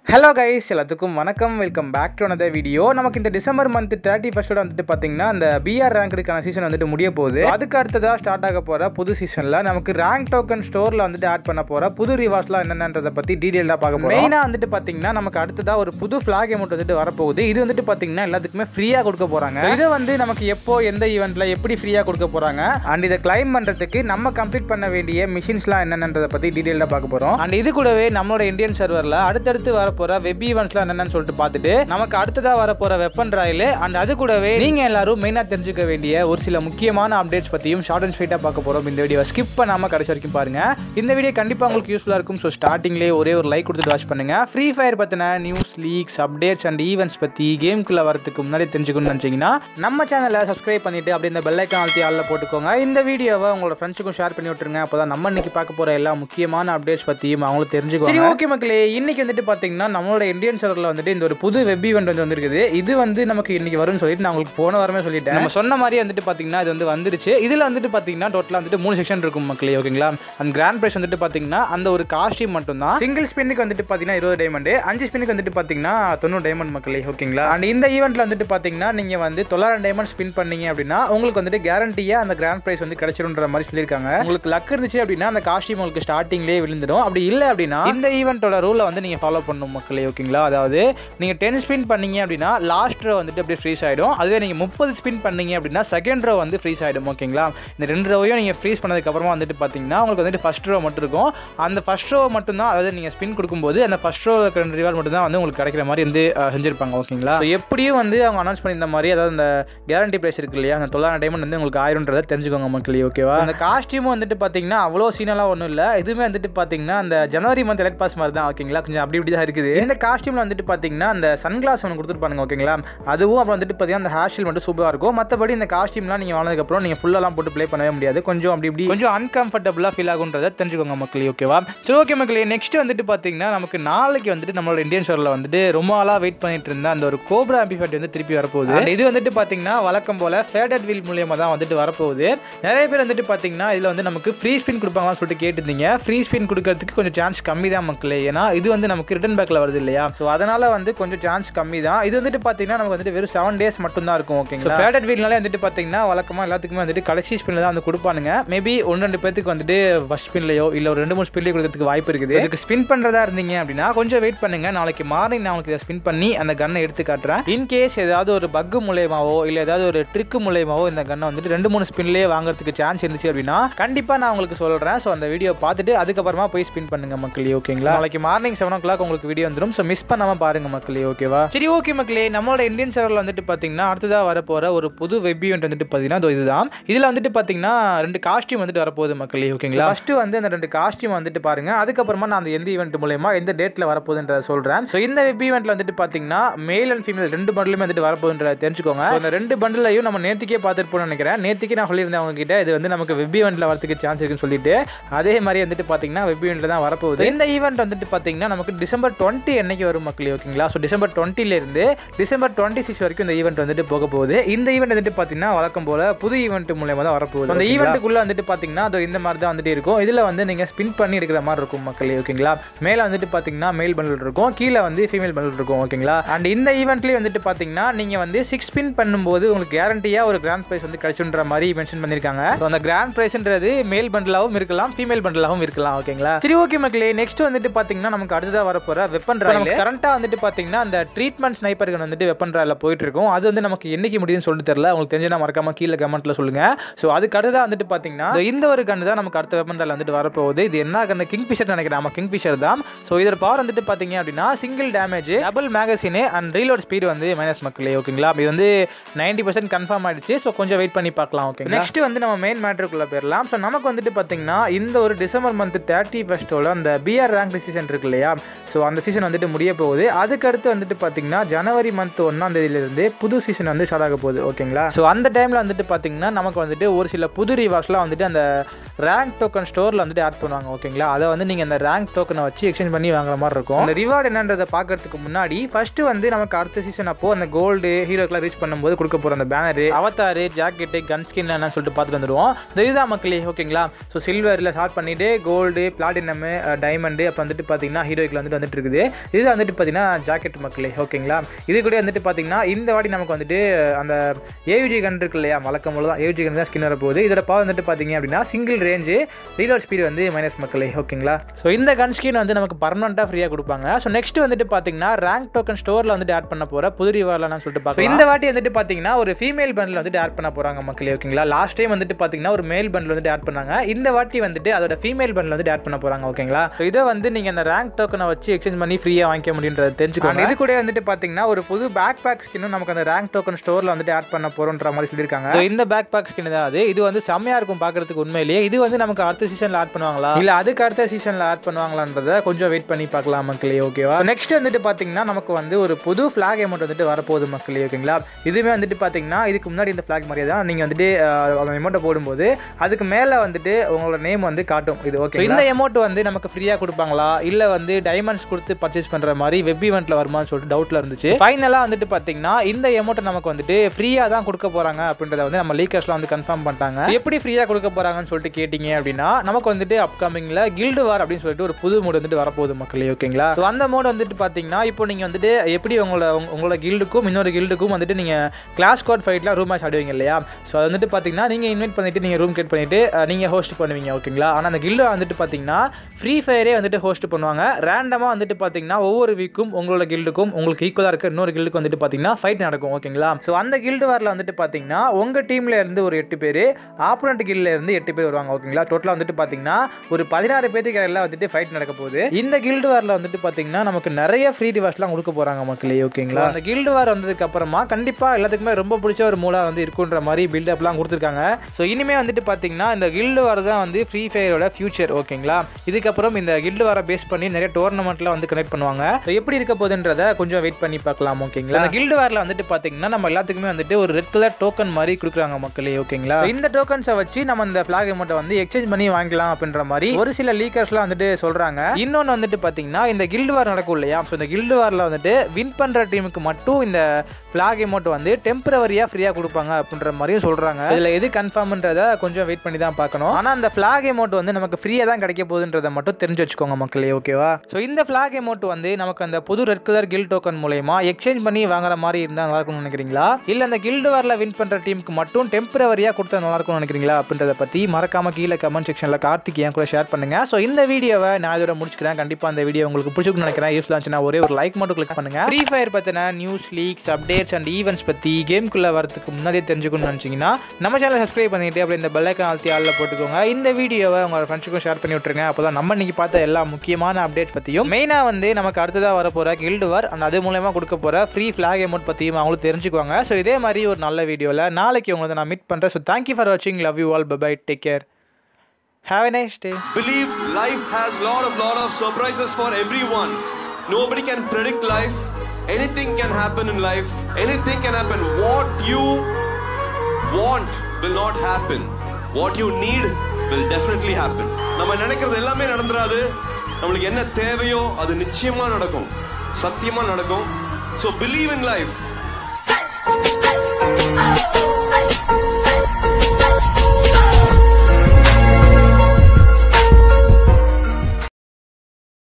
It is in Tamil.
ஹலோ கைஸ் எல்லாத்துக்கும் வணக்கம் welcome back to another video நமக்கு இந்த டிசம்பர் மந்த் தேர்ட்டி ஃபஸ்ட்டோட வந்துட்டு பார்த்தீங்கன்னா அந்த பிஆர் ரேங்க்குக்கான சீசன் வந்துட்டு முடிய போகுது அதுக்கு அடுத்ததாக ஸ்டார்ட் ஆக போகிற புது சீசனில் நமக்கு ரேங்க் டோக்கன் ஸ்டோரில் வந்துட்டு ஆட் பண்ண போகிற புது ரிவார்ஸ்லாம் என்னென்னன்றதை பற்றி டீட்டெயிலாக பார்க்க போகிறோம் மெயினாக வந்துட்டு பார்த்தீங்கன்னா நமக்கு அடுத்ததாக ஒரு புது ஃப்ளாக் அமௌண்ட் வந்துட்டு வரப்போகுது இது வந்துட்டு பார்த்தீங்கன்னா எல்லாத்துக்குமே ஃப்ரீயாக கொடுக்க போகிறாங்க இதை வந்து நமக்கு எப்போ எந்த ஈவெண்ட்டில் எப்படி ஃப்ரீயாக கொடுக்க போகிறாங்க அண்ட் இதை கிளைம் பண்ணுறதுக்கு நம்ம கம்ப்ளீட் பண்ண வேண்டிய மிஷின்ஸ்லாம் என்னென்னன்றதை பற்றி டீட்டெயிலாக பார்க்க போகிறோம் அண்ட் இது கூடவே நம்மளோட இந்தியன் சர்வரில் அடுத்தடுத்து வரப்போகிற வெப் ஈவெண்ட்ஸ்லாம் என்னென்னு சொல்லிட்டு பார்த்துட்டு நமக்கு அடுத்ததாக வரப்போகிற வெப்பன் ராயில் அண்ட் அது கூடவே நீங்கள் எல்லாரும் மெயினாக தெரிஞ்சுக்க வேண்டிய ஒரு சில முக்கியமான அப்டேட்ஸ் பற்றியும் ஷார்ட் அண்ட் ஸ்வீட்டாக பார்க்க போகிறோம் இந்த வீடியோ ஸ்கிப் பண்ணாமல் கடைசி வரைக்கும் பாருங்க இந்த வீடியோ கண்டிப்பாக உங்களுக்கு யூஸ்ஃபுல்லாக இருக்கும் ஸோ ஸ்டார்டிங்லேயே ஒரே ஒரு லைக் கொடுத்துட்டு வாட்ச் பண்ணுங்க ஃப்ரீ ஃபயர் பற்றின news leaks updates and events பற்றி கேம்குள்ளே வரதுக்கு முன்னாடி தெரிஞ்சுக்கணும்னு நினச்சிங்கன்னா நம்ம சேனலை சப்ஸ்கிரைப் பண்ணிட்டு அப்படியே இந்த பெல்லைக்கான் அழுத்தி ஆளில் போட்டுக்கோங்க இந்த வீடியோவை உங்களோட ஃப்ரெண்ட்ஸுக்கும் ஷேர் பண்ணி விட்டுருங்க அப்போ தான் நம்ம இன்னைக்கு பார்க்க போகிற எல்லா முக்கியமான அப்டேட்ஸ் பற்றியும் அவங்களும் தெரிஞ்சுக்கோங்க சரி ஓகே மக்களே இன்னைக்கு வந்துட்டு பார்த்தீங்கன்னா நம்மளோட இந்தியன் சர்வரில் வந்துட்டு இந்த ஒரு புது வெப் ஈவெண்ட் வந்து வந்திருக்குது இது வந்து நமக்கு இன்னைக்கு வரும்னு சொல்லிட்டு நான் உங்களுக்கு போன வாரமே சொல்லிட்டேன் நம்ம சொன்ன மாதிரி வந்துட்டு பார்த்தீங்கன்னா இது வந்து வந்துருச்சு இதில் வந்துட்டு பார்த்தீங்கன்னா டோட்டலாக வந்துட்டு மூணு செக்ஷன் இருக்கும் மக்களே ஓகேங்களா அந்த கிராண்ட் ப்ரைஸ் வந்துட்டு பார்த்தீங்கன்னா அந்த ஒரு காஸ்டியூம் மட்டும் தான் சிங்கிள் ஸ்பின்னுக்கு வந்துட்டு பார்த்தீங்கன்னா இருபது டைமண்ட் அஞ்சு ஸ்பின்னுக்கு வந்துட்டு பார்த்தீங்கன்னா தொண்ணூறு டைமண்ட் மக்களே ஓகேங்களா அண்ட் இந்த ஈவெண்ட்டில் வந்துட்டு பார்த்தீங்கன்னா நீங்கள் வந்து தொள்ளாயிரம் டைமண்ட் ஸ்பின் பண்ணீங்க அப்படின்னா உங்களுக்கு வந்துட்டு கேரண்டியாக அந்த கிராண்ட் ப்ரைஸ் வந்து கிடைச்சிருன்ற மாதிரி சொல்லியிருக்காங்க உங்களுக்கு லக் இருந்துச்சு அப்படின்னா அந்த காஸ்டியூம் உங்களுக்கு ஸ்டார்டிங்லேயே விழுந்துடும் அப்படி இல்லை அப்படின்னா இந்த ஈவெண்ட்டோட ரூலை வந்து நீங்கள் ஃபாலோ பண்ணணும் மக்களே ஓகேங்களா அதாவது நீங்கள் டென் ஸ்பின் பண்ணீங்க அப்படின்னா லாஸ்ட் ரோ வந்துட்டு அப்படியே ஃப்ரீஸ் ஆகிடும் அதுவே நீங்கள் முப்பது ஸ்பின் பண்ணீங்க அப்படின்னா செகண்ட் ரோ வந்து ஃப்ரீஸ் ஆகிடும் ஓகேங்களா இந்த ரெண்டு ரோவையும் நீங்கள் ஃப்ரீஸ் பண்ணதுக்கப்புறமா வந்துட்டு பார்த்தீங்கன்னா உங்களுக்கு வந்துட்டு ஃபஸ்ட் ரோ மட்டும் இருக்கும் அந்த ஃபஸ்ட் ரோ மட்டும்தான் அதாவது நீங்கள் ஸ்பின் கொடுக்கும்போது அந்த ஃபஸ்ட் ரோ ரெண்டு ரிவார்ட் மட்டும் தான் வந்து உங்களுக்கு கிடைக்கிற மாதிரி வந்து அஹ், செஞ்சிருப்பாங்க ஓகேங்களா So, எப்படியும் வந்து அவங்க அனௌன்ஸ் பண்ணியிருந்த மாதிரி அதாவது அந்த கேரண்டி ப்ரைஸ் இருக்கு இல்லையா அந்த தொள்ளாயிரம் டைமண்ட் வந்து உங்களுக்கு ஆயிரும்ன்றதை தெரிஞ்சுக்கோங்க மக்களே ஓகேவா அந்த காஸ்டியூமும் வந்துட்டு பார்த்தீங்கன்னா அவ்வளோ சீனெல்லாம் ஒன்றும் இல்லை இதுவுமே வந்துட்டு பார்த்தீங்கன்னா அந்த ஜனவரி மந்த் எலக்ட் பாஸ் மாதிரி தான் ஓகேங்களா கொஞ்சம் அப்படி இப்படி தான் இருக்குது இந்த காஸ்டியூமில் வந்துட்டு பார்த்தீங்கன்னா அந்த சன்கிளாஸ் ஒன்று கொடுத்துருப்பாங்க ஓகேங்களா அதுவும் அப்புறம் வந்துட்டு பார்த்தீங்கன்னா அந்த ஹேர் ஷீல் மட்டும் சூப்பராக இருக்கும் மற்றபடி இந்த காஸ்டியூம்லாம் நீங்கள் வாங்கினதுக்கப்புறம் நீங்கள் ஃபுல்லெல்லாம் போட்டு ப்ளே பண்ணவே முடியாது கொஞ்சம் அப்படி இப்படி கொஞ்சம் அன்கம்ஃபர்டபுளாக ஃபீல் ஆகுன்றதை தெரிஞ்சுக்கோங்க மக்களே ஓகேவா சரி ஓகே மக்களே நெக்ஸ்ட் வந்துட்டு பார்த்தீங்கன்னா நமக்கு நாளைக்கு வந்துட்டு நம்மளோட இந்தியன் ஷோரில் வந்துட்டு ரொம்ப நாளாக வெயிட் பண்ணிட்டு இருந்த அந்த ஒரு கோப்ரா ஆம்பிஃபைட் வந்து திருப்பி வரப்போகுது And இது வந்துட்டு பார்த்தீங்கன்னா வழக்கம் போல் ஃபேடட் வீல் மூலியமாக தான் வந்துட்டு வரப்போகுது நிறைய பேர் வந்துட்டு பார்த்தீங்கன்னா இதில் வந்து நமக்கு ஃப்ரீ ஸ்பின் கொடுப்பாங்களான்னு சொல்லிட்டு கேட்டிருந்தீங்க ஃப்ரீ ஸ்பின் கொடுக்கறதுக்கு கொஞ்சம் சான்ஸ் கம்மி தான் மக்களே ஏன்னா இது வந்து நமக்கு ரிட்டன் பேக்கில் வருது இல்லையா ஸோ அதனால் வந்து கொஞ்சம் சான்ஸ் கம்மி தான் இது வந்துட்டு பார்த்தீங்கன்னா நமக்கு வந்துட்டு வெறும் செவன் டேஸ் மட்டும் தான் இருக்கும் ஓகேங்களா ஃபேடட் வீல்னாலே வந்துட்டு பார்த்தீங்கன்னா வழக்கமாக எல்லாத்துக்குமே வந்துட்டு கடைசி ஸ்பின்ல தான் வந்து கொடுப்பானுங்க மேபி ஒன்று ரெண்டு பேத்துக்கு வந்துட்டு ஃபஸ்ட் ஸ்பின்லையோ இல்லை ஒரு ரெண்டு மூணு ஸ்பின்லேயோ கொடுக்கறதுக்கு வாய்ப்பு இருக்குது இதுக்கு ஸ்பின் பண்ணுறதா இருந்தீங்க அப்படின்னா கொஞ்சம் வெயிட் பண்ணுங்க நாளைக்கு மார்னிங் நான் உங்களுக்கு இதை ஸ்பின் பண்ணி அந்த கன்னை எடுத்து காட்டுறேன் இன் கேஸ் ஏதாவது ஒரு பக்கு மூலியமாவோ இல்லை ஏதாவது ஒரு ட்ரிக்கு மூலியமாவோ இந்த கன்னை வந்துட்டு ரெண்டு மூணு ஸ்பின்லேயே வாங்குறதுக்கு சான்ஸ் இருந்துச்சு அப்படின்னா கண்டிப்பாக நான் உங்களுக்கு சொல்கிறேன் ஸோ அந்த வீடியோ பார்த்துட்டு அதுக்கப்புறமா போய் ஸ்பின் பண்ணுங்க மக்களே ஓகேங்களா நாளைக்கு மார்னிங் செவன் ஓ கிளாக் உங்களுக்கு வீடியோ வந்துடும் ஸோ மிஸ் பண்ணாமல் பாருங்க மக்களே ஓகேவா சரி ஓகே மக்களே நம்மளோட இந்தியன் சர்வரில் வந்துட்டு பார்த்தீங்கன்னா அடுத்ததாக வரப்போகிற ஒரு புது வெப் ஈவெண்ட் வந்துட்டு பார்த்தீங்கன்னா இதோ இதுதான் இதில் வந்துட்டு பார்த்தீங்கன்னா ரெண்டு காஸ்டியூம் வந்துட்டு வரப்போகுது மக்களே ஓகேங்களா ஃபஸ்ட்டு வந்து அந்த ரெண்டு காஸ்டியூம் வந்துட்டு பாருங்க அதுக்கப்புறமா நான் அந்த எந்த ஈவெண்ட் மூலயமா எந்த டேட்டில் வரப்போகுதுன்றத சொல்கிறேன் ஸோ இந்த வெப் ஈவெண்ட்டில் வந்துட்டு பார்த்தீங்கன்னா மேல் அண்ட் ஃபீமேல் ரெண்டு பண்டிலுமே வந்துட்டு வரப்போகுதுன்றத தெரிஞ்சுக்கோங்க So, இந்த ரெண்டு பண்டிலையும் நம்ம நேற்றுக்கே பார்த்துருப்போம்னு நினைக்கிறேன் நேற்றுக்கே நான் சொல்லியிருந்தேன் அவங்க கிட்ட இது வந்து நமக்கு வெப் ஈவெண்ட்டில் வரதுக்கு சான்ஸ் இருக்குன்னு சொல்லிட்டு அதே மாதிரி வந்துட்டு பார்த்தீங்கன்னா வெப் ஈவெண்ட்டில் தான் வரப்போகுது இந்த ஈவெண்ட் வந்துட்டு பார்த்தீங்கன்னா நமக்கு டிசம்பர் டுவெண்ட்டி என்னைக்கு வரும் மக்களே ஓகேங்களா ஸோ டிசம்பர் டுவெண்ட்டிலேருந்து டிசம்பர் டுவெண்ட்டி சிக்ஸ் வரைக்கும் இந்த ஈவெண்ட் வந்துட்டு போக போகுது இந்த ஈவெண்ட் வந்துட்டு பார்த்தீங்கன்னா வழக்கம் போல புது ஈவெண்ட் மூலயமா தான் வரப்போகுது அந்த ஈவெண்ட்டுக்குள்ளே வந்துட்டு பார்த்தீங்கன்னா அது இந்த மாதிரி தான் வந்துட்டு இருக்கும் இதில் வந்து நீங்கள் ஸ்பின் பண்ணி எடுக்கிற மாதிரி இருக்கும் மக்களே ஓகேங்களா மேலே வந்துட்டு பார்த்தீங்கன்னா மேல் பண்டில் இருக்கும் கீழே வந்து ஃபீமேல் பண்டில் இருக்கும் ஓகேங்களா அண்ட் இந்த ஈவெண்ட்லேயே வந்துட்டு பார்த்தீங்கன்னா நீங்கள் வந்து சிக்ஸ் ஸ்பின் பண்ணும்போது உங்களுக்கு கேரண்டியாக ஒரு கிராண்ட் ப்ரைஸ் வந்து கிடைச்சுன்ற மாதிரி மென்ஷன் பண்ணியிருக்காங்க So, அந்த கிராண்ட் ப்ரைஸ்ன்றது மேல் பண்டிலாகவும் இருக்கலாம் ஃபீமேல் பண்டிலாகவும் இருக்கலாம் ஓகேங்களா சரி ஓகே மக்களே நெக்ஸ்ட் வந்துட்டு பார்த்தீங்கன்னா நமக்கு அடுத்ததாக வரப்போகிற வெப்பன் ராயில் கரண்ட்டாக வந்துட்டு பார்த்தீங்கன்னா அந்த ட்ரீட்மெண்ட் ஸ்னைப்பர் கன் வந்துட்டு வெப்பன் ராயில் போயிட்டு இருக்கும் அது வந்து நமக்கு என்னைக்கு முடியும்னு சொல்லிட்டு தெரியல உங்களுக்கு தெரிஞ்சா மறக்காம கீழே கமெண்ட்ல சொல்லுங்க ஸோ அதுக்கு அடுத்ததாக வந்துட்டு பார்த்தீங்கன்னா இதோ இந்த ஒரு கன் தான் நமக்கு அடுத்த வெப்பன் ராயில் வந்துட்டு வரப்போகுது இது என்ன கன் கிங் ஃபிஷர் நினைக்கிறேன் ஆமா கிங் ஃபிஷர் தான் ஸோ இதோட பவர் வந்துட்டு பார்த்தீங்க அப்படின்னா single damage double magazine and reload speed வந்து மைனஸ் மக்களே ஓகேங்களா இது வந்து நைன்டி பர்சன்ட் கன்ஃபார்ம் ஆயிடுச்சு ஸோ கொஞ்சம் வெயிட் பண்ணி பார்க்கலாம் ஓகே நெக்ஸ்ட் வந்து நம்ம மெயின் மேட்ருக்குள்ள போயிடலாம் ஸோ நமக்கு வந்துட்டு பார்த்தீங்கன்னா இந்த ஒரு டிசம்பர் மந்த் தேர்ட்டி ஃபஸ்ட்டோட அந்த பிஆர் ரேங்க் சீசன் இருக்கு இல்லையா ஸோ அந்த சீசன் வந்துட்டு முடிய போகுது அதுக்கடுத்து வந்துட்டு பார்த்தீங்கன்னா ஜனவரி மந்த் ஒன்றாம் தேதியிலிருந்து புது சீசன் வந்து ஸ்டார்ட் ஆக போகுது ஓகேங்களா ஸோ அந்த டைமில் வந்துட்டு பார்த்தீங்கன்னா நமக்கு வந்துட்டு ஒரு சில புது ரிவார்ஸ்லாம் வந்துட்டு அந்த ரேங்க் டோக்கன் ஸ்டோரில் வந்துட்டு ஆட் பண்ணுவாங்க ஓகேங்களா அதை வந்து நீங்கள் அந்த ரேங்க் டோக்கனை வச்சு எக்ஸ்சேஞ்ச் பண்ணி வாங்குற மாதிரி இருக்கும் அந்த ரிவார்டு என்னன்றதை பார்க்கறதுக்கு முன்னாடி ஃபஸ்ட்டு வந்து நமக்கு அடுத்த சீசன் அப்போ அந்த கோல்டு ஹீரோக்கெலாம் ரீச் பண்ணும்போது கொடுக்க போகிற அந்த banner avatar jacket gun skin என்னன்னு சொல்லிட்டு பார்த்துட்டு வந்துடுவோம் இந்த இதுதான் மக்களே ஓகேங்களா ஸோ சில்வரில் ஸ்டார்ட் பண்ணிட்டு கோல்டு பிளாட்டினமு டைமண்டு அப்புறம் வந்துட்டு பார்த்தீங்கன்னா ஹீரோக்கில் வந்துட்டு வந்துட்டு இருக்குது இது வந்துட்டு பார்த்தீங்கன்னா ஜாக்கெட் மக்களே ஓகேங்களா இது கூட வந்துட்டு பார்த்தீங்கன்னா இந்த வாட்டி நமக்கு வந்துட்டு அந்த ஏவிஜி கன் இருக்கு இல்லையா வழக்கம் போல தான் ஏவிஜி கன் தான் ஸ்கின் வரப்போகுது இதோட பவர் வந்துட்டு பார்த்தீங்க அப்படின்னா சிங்கிள் ரேஞ்சு ரீலோட் ஸ்பீடு வந்து மைனஸ் மக்களே ஓகேங்களா ஸோ இந்த கன் ஸ்கின் வந்து நமக்கு பர்மனெண்ட்டாக ஃப்ரீயாக கொடுப்பாங்க ஸோ நெக்ஸ்ட் வந்துட்டு பார்த்தீங்கன்னா ரேங்க் டோக்கன் ஸ்டோரில் வந்துட்டு ஆட் பண்ண போகிற புது ரிவார்லாம் சொல்லிட்டு பார்க்கலாம் இந்த வாட்டி வந்துட்டு பார்த்தீங்கன்னா ஒரு ஃபீமேல் பண்டில் வந்துட்டு ஆட் பண்ண போகிறாங்க மக்களே ஓகேங்களா லாஸ்ட் டைம் வந்துட்டு பார்த்தீங்கன்னா ஒரு மேல் பண்டில் வந்துட்டு ஆட் பண்ணாங்க இந்த வாட்டி வந்துட்டு அதோட ஃபீமேல் பண்டில் வந்துட்டு ஆட் பண்ண போகிறாங்க ஓகேங்களா ஸோ இதை வந்து நீங்கள் அந்த ரேங்க் டோக்கனை வச்சு எக்ஸ்சேஞ்ச் பண்ணி ஃப்ரீயாக வாங்கிக்க முடியுன்றது தெரிஞ்சுக்கோங்க இது கூட வந்துட்டு பார்த்தீங்கன்னா ஒரு புது பேக் பேக் ஸ்கின்னும் நமக்கு அந்த ரேங்க் டோக்கன் ஸ்டோரில் வந்துட்டு ஆட் பண்ண போகிறோன்ற மாதிரி சொல்லியிருக்காங்க So, இந்த பேக் பேக் ஸ்கின் தான் அது இது வந்து செம்மையாக இருக்கும் பார்க்கறதுக்கு உண்மையிலேயே இது வந்து நமக்கு அடுத்த சீசனில் ஆட் பண்ணுவாங்களா இல்லை அதுக்கு அடுத்த சீசனில் ஆட் பண்ணுவாங்களான்றத கொஞ்சம் வெயிட் பண்ணி பார்க்கலாம் மக்களே ஓகேவா நெக்ஸ்ட் வந்துட்டு பார்த்தீங்கன்னா நமக்கு வந்து ஒரு புது ஃப்ளாக் அமௌண்ட் வந்துட்டு வரப்போகுது மக்களே ஓகேங்களா இதுவுமே வந்துட்டு பார்த்தீங்கன்னா இதுக்கு முன்னாடி இந்த ஃப்ளாக் மாதிரியே தான் நீங்கள் வந்துட்டு அஹ், அந்த அமௌண்ட்டை போடும்போது அதுக்கு மேலே வந்துட்டு உங்களோட நேம் வந்து காட்டும் இது ஓகே இந்த அமௌண்ட் வந்து நமக்கு ஃப்ரீயாக கொடுப்பாங்களா இல்லை வந்து டைமண்ட்ஸ் கொடுத்து பர்ச்சேஸ் பண்ணுற மாதிரி வெப் ஈவெண்ட்டில் வருமான்னு சொல்லிட்டு டவுட்டில் இருந்துச்சு ஃபைனலாக வந்துட்டு பார்த்தீங்கன்னா இந்த அமௌண்ட்டை நமக்கு வந்துட்டு ஃப்ரீயாக தான் கொடுக்க போகிறாங்க அப்படின்றத வந்து நம்ம லீக்கர்ஸ்லாம் வந்து கன்ஃபார்ம் பண்ணிட்டாங்க எப்படி ஃப்ரீயாக கொடுக்க போகிறாங்கன்னு சொல்லிட்டு கேட்டிங்க அப்படின்னா நமக்கு வந்துட்டு அப்கமிங்கில் கில்டு வார் அப்படின்னு சொல்லிட்டு ஒரு புது மோடு வந்துட்டு வரப்போகுது மக்களே ஓகேங்களா ஸோ அந்த மோடு வந்துட்டு பார்த்தீங்கன்னா இப்போ நீங்கள் வந்துட்டு எப்படி உங்களோட உங்க- உங்களோட கில்டுக்கும் இன்னொரு கில்டுக்கும் வந்துட்டு நீங்கள் கிளாஸ் கோட் ஃபைட்டில் ரூம் மேட்ச் ஆடுவீங்க இல்லையா ஸோ அது வந்துட்டு பார்த்தீங்கன்னா நீங்கள் இன்வைட் பண்ணிட்டு நீங்கள் ரூம் கேட் பண்ணிட்டு நீங்கள் ஹோஸ்ட் பண்ணுவீங்க ஓகேங்களா ஆனால் அந்த கில்டு வந்துட்டு பார்த்தீங்கன்னா ஃப்ரீ ஃபயரே வந்துட்டு ஹோஸ்ட் பண்ணுவாங்க ரேண்டமாக வந்துட்டு பார்த்தீங்கன்னா ஒவ்வொரு வீக்கும் உங்களோட கில்டுக்கும் உங்களுக்கு ஈக்குவலாக இருக்க இன்னொரு கில்டுக்கு வந்துட்டு பார்த்தீங்கன்னா ஃபைட் நடக்கும் ஓகேங்களா ஸோ அந்த கில்டு வாரில் வந்துட்டு பார்த்தீங்கன்னா உங்கள் டீமில் இருந்து ஒரு எட்டு பேர் ஆப்போனண்ட் கில்ல இருந்து எட்டு பேர் வருவாங்க ஓகேங்களா டோட்டலாக வந்துட்டு பார்த்தீங்கன்னா ஒரு பதினாறு பேருக்கு எல்லாம் வந்துட்டு ஃபைட் நடக்க போகுது இந்த கில்டு வாரில் வந்துட்டு பார்த்தீங்கன்னா நமக்கு நிறைய ஃப்ரீ ரிவார்ஸ்லாம் கொடுக்க போகிறாங்க மக்களே ஓகேங்களா அந்த கில்டு வார் வந்ததுக்கு அப்புறமா கண்டிப்பாக எல்லாத்துக்குமே ரொம்ப பிடிச்ச ஒரு மூலா வந்து இருக்குன்ற மாதிரி பில்டப்லாம் கொடுத்துருக்காங்க ஸோ இனிமே வந்துட்டு பார்த்தீங்கன்னா இந்த கில்டு வார் தான் வந்து ஃப்ரீ ஃபயரோட ஃபியூச்சர் ஓகேங்களா இதுக்கப்புறம் இந்த கில்டு வாரை பேஸ் பண்ணி நிறைய டோர்னமெண்ட்லாம் வந்து கனெக்ட் பண்ணுவாங்க ஸோ எப்படி இருக்க போகுதுன்றத கொஞ்சம் வெயிட் பண்ணி பார்க்கலாம் ஓகேங்களா அந்த கில்டு வாரில் வந்துட்டு பார்த்தீங்கன்னா நம்ம எல்லாத்துக்குமே வந்துட்டு ஒரு ரெட் கலர் டோக்கன் மாதிரி கொடுக்குறாங்க மக்களே ஓகேங்களா So இந்த டோக்கன்ஸை வச்சு நம்ம இந்த ஃபிளாக் அமௌண்ட்டை வந்து எக்ஸ்சேஞ்ச் பண்ணி வாங்கிக்கலாம் அப்படின்ற மாதிரி ஒரு சில லீக்கர்ஸ்லாம் வந்துட்டு சொல்றாங்க இன்னொன்று வந்துட்டு பார்த்தீங்கன்னா இந்த கில்டு வார் நடக்கும் இல்லையா ஸோ இந்த கில்டு வாரில் வந்துட்டு வின் பண்ணுற டீமுக்கு மட்டும் இந்த ஃபிளாக் அமௌண்ட் வந்து டெம்பரவரியாக ஃப்ரீயாக கொடுப்பாங்க அப்படின்ற மாதிரியும் சொல்கிறாங்க இதில் எது கன்ஃபார்ம்ன்றத கொஞ்சம் வெயிட் பண்ணி தான் பார்க்கணும் ஆனால் அந்த ஃபிளாக் அமௌண்ட் வந்து நமக்கு ஃப்ரீயாக தான் கிடைக்க போகுதுன்றதை மட்டும் தெரிஞ்சு வச்சுக்கோங்க மக்களே ஓகேவா ஸோ இந்த ஃபிளாக் அமௌண்ட் வந்து நமக்கு அந்த புது ரெட் கலர் கில் டோக்கன் மூலயமா எக்ஸ்சேஞ்ச் பண்ணி வாங்குற மாதிரி இருந்தால் நல்லா இருக்கும்னு நினைக்கிறீங்களா இல்லை அந்த கில்டு வாரில் வின் பண்ணுற டீமுக்கு மட்டும் டெம்பரவரியாக கொடுத்தா நல்லா இருக்கும்னு நினைக்கிறீங்களா அப்படின்றத பற்றி மறக்காம கீழே கமெண்ட் செக்ஷனில் கார்த்திக் என் கூட ஷேர் பண்ணுங்க ஸோ இந்த வீடியோவை நான் இதோட முடிச்சுக்கிறேன் கண்டிப்பாக அந்த வீடியோ உங்களுக்கு பிடிச்சிருக்குன்னு நினைக்கிறேன் யூஸ்ஃபுல்லாக இருந்துச்சுன்னா ஒரே ஒரு லைக் மட்டும் கிளிக் பண்ணுங்க ஃப்ரீ ஃபயர் பற்றின news leaks updates and events பற்றி கேம்குள்ளே வரதுக்கு முன்னாடியே தெரிஞ்சுக்கணும்னு நினச்சிங்கன்னா நம்ம சேனலை சப்ஸ்கிரைப் பண்ணிட்டு அப்படியே இந்த பெல்லைக்கான் அழுத்தி ஆளில் போட்டுக்கோங்க இந்த வீடியோவை உங்களோட ஃப்ரெண்ட்ஸுக்கும் ஷேர் பண்ணி விட்டுருங்க அப்போ தான் நம்ம இன்னைக்கு பார்த்த எல்லா முக்கியமான அப்டேட்ஸ் பற்றியும் மெயினாக வந்து நமக்கு அடுத்ததாக வர போகிற கில்டு வார் அண்ட் அது மூலயமா கொடுக்க போகிற ஃப்ரீ ஃப்ளாக் அமௌண்ட் பற்றியும் அவங்களும் தெரிஞ்சுக்குவாங்க ஸோ இதே மாதிரி ஒரு நல்ல வீடியோவில் நாளைக்கு உங்களை நான் மீட் பண்ணுறேன் ஸோ தேங்க்யூ ஃபார் வாட்சிங் love you all bye take care have a nice day Believe life has lot of lot of surprises for everyone. Nobody can predict life. Anything can happen in life. Anything can happen. What you want will not happen. What you need will definitely happen. நம்ம நினைக்கிறது எல்லாமே நடந்துராது நம்மளுக்கு என்ன தேவையோ அது நிச்சயமா நடக்கும் சத்தியமா நடக்கும் So believe in life. Hey!